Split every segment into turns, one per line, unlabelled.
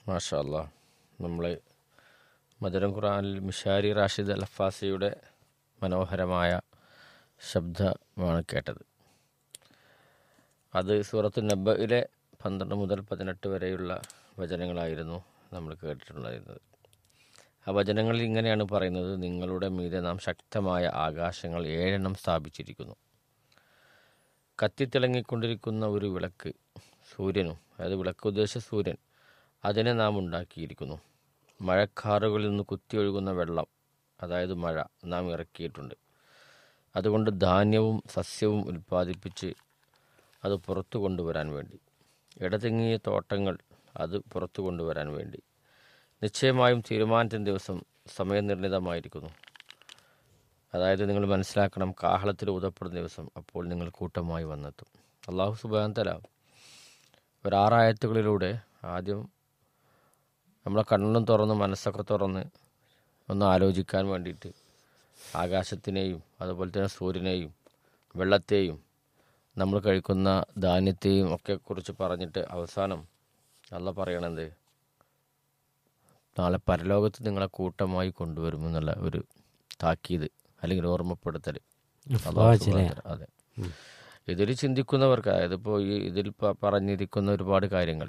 മാഷാ അല്ലാ നമ്മൾ മധുരം ഖുറാനിൽ മിഷാരി റാഷിദ് അൽഫാസിയുടെ മനോഹരമായ ശബ്ദമാണ് കേട്ടത് അത് സൂറത്തു നബ്ബയിലെ പന്ത്രണ്ട് മുതൽ പതിനെട്ട് വരെയുള്ള വചനങ്ങളായിരുന്നു നമ്മൾ കേട്ടിട്ടുണ്ടായിരുന്നത് ആ വചനങ്ങളിൽ ഇങ്ങനെയാണ് പറയുന്നത് നിങ്ങളുടെ മീതെ നാം ശക്തമായ ആകാശങ്ങൾ ഏഴെണ്ണം സ്ഥാപിച്ചിരിക്കുന്നു കത്തിത്തിളങ്ങിക്കൊണ്ടിരിക്കുന്ന ഒരു വിളക്ക് സൂര്യനും അതായത് വിളക്ക് ഉദ്ദേശിച്ച സൂര്യൻ അതിനെ നാം ഉണ്ടാക്കിയിരിക്കുന്നു മഴക്കാറുകളിൽ നിന്ന് കുത്തിയൊഴുകുന്ന വെള്ളം അതായത് മഴ നാം ഇറക്കിയിട്ടുണ്ട് അതുകൊണ്ട് ധാന്യവും സസ്യവും ഉൽപ്പാദിപ്പിച്ച് അത് പുറത്തു കൊണ്ടുവരാൻ വേണ്ടി ഇടതിങ്ങിയ തോട്ടങ്ങൾ അത് പുറത്തു കൊണ്ടുവരാൻ വേണ്ടി നിശ്ചയമായും തീരുമാനത്തിൻ്റെ ദിവസം സമയനിർണിതമായിരിക്കുന്നു അതായത് നിങ്ങൾ മനസ്സിലാക്കണം കാഹളത്തിൽ ഊതപ്പെടുന്ന ദിവസം അപ്പോൾ നിങ്ങൾ കൂട്ടമായി വന്നെത്തും അള്ളാഹു സുബാൻ തല ഒരാറായത്തുകളിലൂടെ ആദ്യം നമ്മളെ കണ്ണും തുറന്ന് മനസ്സൊക്കെ തുറന്ന് ഒന്ന് ആലോചിക്കാൻ വേണ്ടിയിട്ട് ആകാശത്തിനെയും അതുപോലെ തന്നെ സൂര്യനെയും വെള്ളത്തെയും നമ്മൾ കഴിക്കുന്ന ധാന്യത്തെയും ഒക്കെ കുറിച്ച് പറഞ്ഞിട്ട് അവസാനം അല്ല പറയണത് നാളെ പരലോകത്ത് നിങ്ങളെ കൂട്ടമായി കൊണ്ടുവരുമെന്നുള്ള ഒരു താക്കീത് അല്ലെങ്കിൽ ഓർമ്മപ്പെടുത്തൽ അള്ളാഹു സുബ്ഹാനഹു വ തആല. അതെ ഇതിൽ ചിന്തിക്കുന്നവർക്ക് അതായത് ഇപ്പോൾ ഈ ഇതിൽ പ- പറഞ്ഞിരിക്കുന്ന ഒരുപാട് കാര്യങ്ങൾ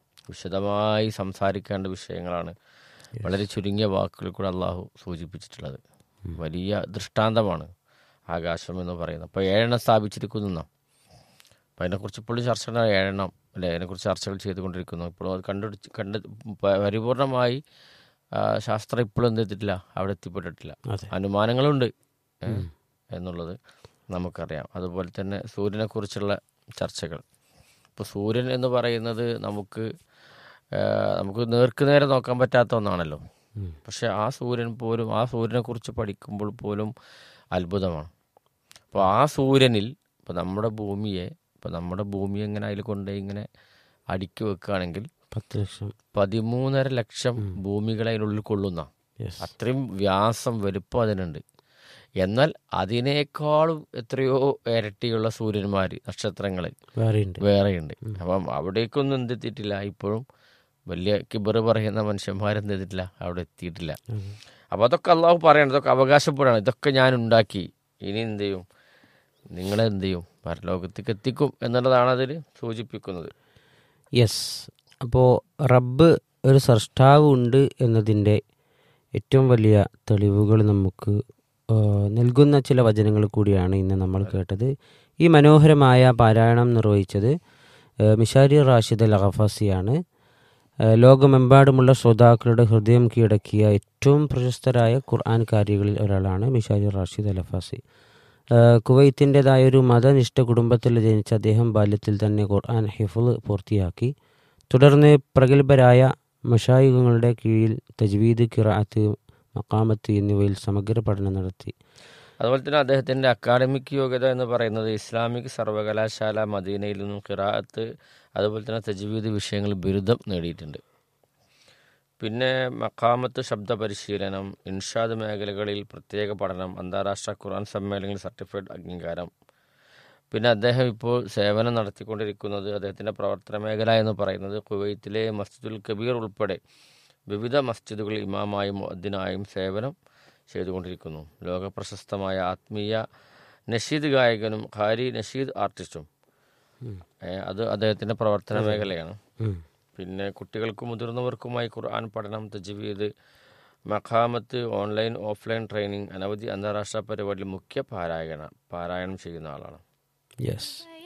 വിശദമായി സംസാരിക്കേണ്ട വിഷയങ്ങളാണ് വളരെ ചുരുങ്ങിയ വാക്കുകൾ കൂടെ അള്ളാഹു സൂചിപ്പിച്ചിട്ടുള്ളത് വലിയ ദൃഷ്ടാന്തമാണ് ആകാശം എന്ന് പറയുന്നത് അപ്പോൾ ഏഴെണ്ണം സ്ഥാപിച്ചിരിക്കുന്നു എന്നാ. അപ്പോൾ അതിനെക്കുറിച്ച് ഇപ്പോൾ ചർച്ച ഏഴെണ്ണം അല്ലേ അതിനെക്കുറിച്ച് ചർച്ചകൾ ചെയ്തുകൊണ്ടിരിക്കുന്നു ഇപ്പോഴും അത് കണ്ടുപിടിച്ച് കണ്ട് പ- പരിപൂർണമായി ആ, ശാസ്ത്രം ഇപ്പോഴും എന്ത് ചെയ്തിട്ടില്ല അവിടെ എത്തിപ്പെട്ടിട്ടില്ല
അതെ
അനുമാനങ്ങളുണ്ട് ഏ, എന്നുള്ളത് നമുക്കറിയാം അതുപോലെ തന്നെ സൂര്യനെക്കുറിച്ചുള്ള ചർച്ചകൾ ഇപ്പോൾ സൂര്യൻ എന്ന് പറയുന്നത് നമുക്ക് ആ, നമുക്ക് നേർക്ക് നേരെ നോക്കാൻ പറ്റാത്ത ഒന്നാണല്ലോ
ഉം.
പക്ഷെ ആ സൂര്യൻ പോലും ആ സൂര്യനെക്കുറിച്ച് പഠിക്കുമ്പോൾ പോലും അത്ഭുതമാണ് അപ്പോൾ ആ സൂര്യനിൽ ഇപ്പോൾ നമ്മുടെ ഭൂമിയെ ഇപ്പോൾ നമ്മുടെ ഭൂമി എങ്ങനെ അതിൽ കൊണ്ടുപോയി ഇങ്ങനെ അടുക്കി വെക്കുകയാണെങ്കിൽ
പത്ത് ലക്ഷം
പതിമൂന്നര ലക്ഷം ഭൂമികളെ അതിനുള്ളിൽ കൊള്ളുന്ന
യെസ്
അത്രയും വ്യാസം വലുപ്പം അതിനുണ്ട് എന്നാൽ അതിനേക്കാളും എത്രയോ ഇരട്ടിയുള്ള സൂര്യന്മാർ നക്ഷത്രങ്ങൾ
വേറെയുണ്ട്
വേറെയുണ്ട് അപ്പം അവിടേക്കൊന്നും എന്തെത്തിയിട്ടില്ല ഇപ്പോഴും വലിയ കിബറ് പറയുന്ന മനുഷ്യന്മാരെന്ത് ചെയ്തിട്ടില്ല അവിടെ എത്തിയിട്ടില്ല അപ്പോൾ അതൊക്കെ അള്ളാഹു പറയണം ഇതൊക്കെ അവകാശപ്പെടണം ഇതൊക്കെ ഞാൻ ഉണ്ടാക്കി ഇനി എന്ത് ചെയ്യും നിങ്ങളെ എന്ത് ചെയ്യും പരലോകത്തേക്ക് എത്തിക്കും എന്നുള്ളതാണ് അതിൽ സൂചിപ്പിക്കുന്നത്
യെസ് അപ്പോൾ റബ്ബ് ഒരു സൃഷ്ടാവ് ഉണ്ട് എന്നതിൻ്റെ ഏറ്റവും വലിയ തെളിവുകൾ നമുക്ക് ആ, നൽകുന്ന ചില വചനങ്ങൾ കൂടിയാണ് ഇന്ന് നമ്മൾ കേട്ടത് ഈ മനോഹരമായ പാരായണം നിർവഹിച്ചത് ആ, മിഷാരി റാഷിദ് അൽ അഖഫാസിയാണ് ആ, ലോകമെമ്പാടുമുള്ള ശ്രോതാക്കളുടെ ഹൃദയം കീഴടക്കിയ ഏറ്റവും പ്രശസ്തരായ ഖുർആൻകാരികളിൽ ഒരാളാണ് മിഷാരി റാഷിദ് അൽ അഫാസി കുവൈത്തിൻ്റെതായ ഒരു മതനിഷ്ഠ കുടുംബത്തിൽ ജനിച്ച അദ്ദേഹം ബാല്യത്തിൽ തന്നെ ഖുർആൻ ഹിഫുൾ പൂർത്തിയാക്കി തുടർന്ന് പ്രഗത്ഭരായ മഷായികളുടെ കീഴിൽ തജ്വീദ് കിറാത്ത് മക്കാമത്ത് എന്നിവയിൽ സമഗ്ര പഠനം നടത്തി
അതുപോലെ തന്നെ അദ്ദേഹത്തിൻ്റെ അക്കാഡമിക് യോഗ്യത എന്ന് പറയുന്നത് ഇസ്ലാമിക് സർവകലാശാല മദീനയിൽ നിന്നും ഖിറാഅത്ത് അതുപോലെ തന്നെ തജ്വീദ് വിഷയങ്ങളിൽ ബിരുദം നേടിയിട്ടുണ്ട് പിന്നെ മക്കാമത്ത് ശബ്ദ പരിശീലനം ഇൻഷാദ് മേഖലകളിൽ പ്രത്യേക പഠനം അന്താരാഷ്ട്ര ഖുർആൻ സമ്മേളനങ്ങളിൽ സർട്ടിഫൈഡ് അംഗീകാരം പിന്നെ അദ്ദേഹം ഇപ്പോൾ സേവനം നടത്തിക്കൊണ്ടിരിക്കുന്നത് അദ്ദേഹത്തിൻ്റെ പ്രവർത്തന മേഖല എന്ന് പറയുന്നത് കുവൈത്തിലെ മസ്ജിദുൽ കബീർ ഉൾപ്പെടെ വിവിധ മസ്ജിദുകളിൽ ഇമാമായും മുഅദ്ദിനായും സേവനം ചെയ്തുകൊണ്ടിരിക്കുന്നു ലോകപ്രശസ്തമായ ആത്മീയ നഷീദ് ഗായകനും ഖാരി നഷീദ് ആർട്ടിസ്റ്റും ഏ, അത് അദ്ദേഹത്തിൻ്റെ പ്രവർത്തന മേഖലയാണ്
ഉം.
പിന്നെ കുട്ടികൾക്കും മുതിർന്നവർക്കുമായി ഖുർആൻ പഠനം തജ്വീദ് മഖാമത്ത് ഓൺലൈൻ ഓഫ്ലൈൻ ട്രെയിനിങ് അനവധി അന്താരാഷ്ട്ര പരിപാടിയിൽ മുഖ്യ പാരായണ പാരായണം ചെയ്യുന്ന ആളാണ്
യെസ്